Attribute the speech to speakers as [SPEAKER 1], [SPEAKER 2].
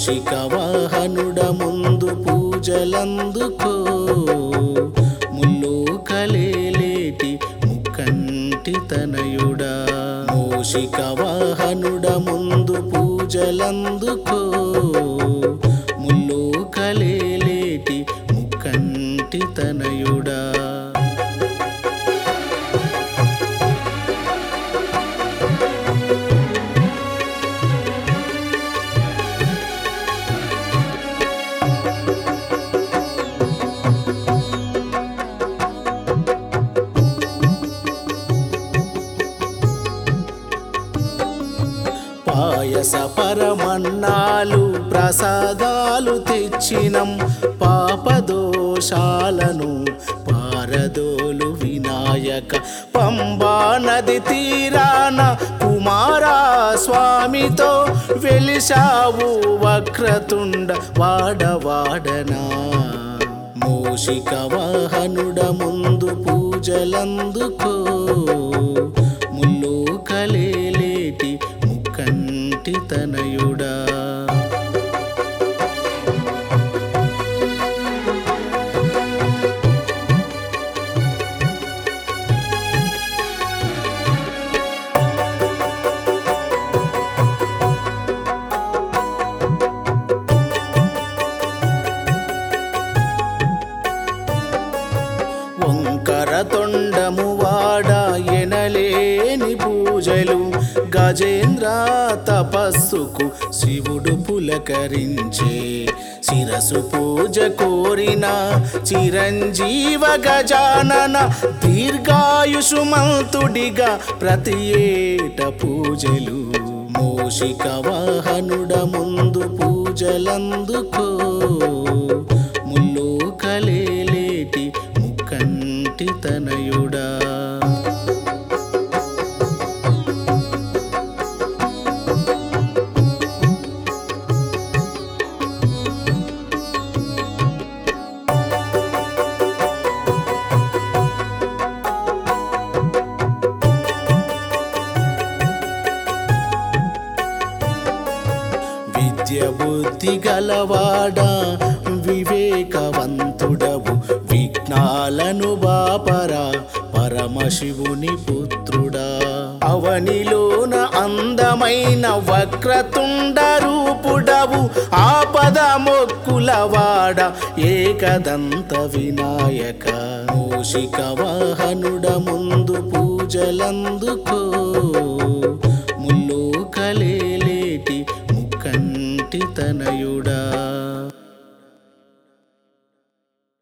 [SPEAKER 1] మూషిక వాహనుడ ముందు పూజలందుకో ముల్లు కలేలేటి ముక్కంటి తనయుడా మూషిక వాహనుడ ముందు పూజలందుకో ముల్లు కలేలేటి ముక్కంటి తనయుడా పాయస పరమన్నాలు ప్రసాదాలు తెచ్చినం పాపదోషాలను పారదోలు వినాయక పంబా నది తీరాన కుమారా స్వామితో వెలిశావు వక్రతుండ వాడవాడనా మూషిక వాహనుడ ముందు పూజలందుకో ముల్లు కలేలేటి ముక్కంటి తనయుడా వంకర తొండము వాడ ఎనలేని పూజలు గజేంద్ర తపస్సుకు శివుడు పులకరించే శిరసు పూజ కోరిన చిరంజీవ గజానన దీర్ఘాయుషుమంతుడిగా ప్రతి ఏట పూజలు మూషిక వాహనుడ ముందు పూజలందుకో ముల్లు కలేలేటి ముక్కంటి తనయుడా విద్య బుద్ధి గలవాడ వివేకవంతుడవు విఘ్నాలను బాపరా పరమశివుని పుత్రుడా అవనిలోన అందమైన వక్రతుండ రూపుడవు ఆపద మొక్కులవాడ ఏకదంత వినాయక మూషిక వాహనుడ ముందు పూజలందుకో ముల్లు కలేలేటి ముక్కంటి తనయుడా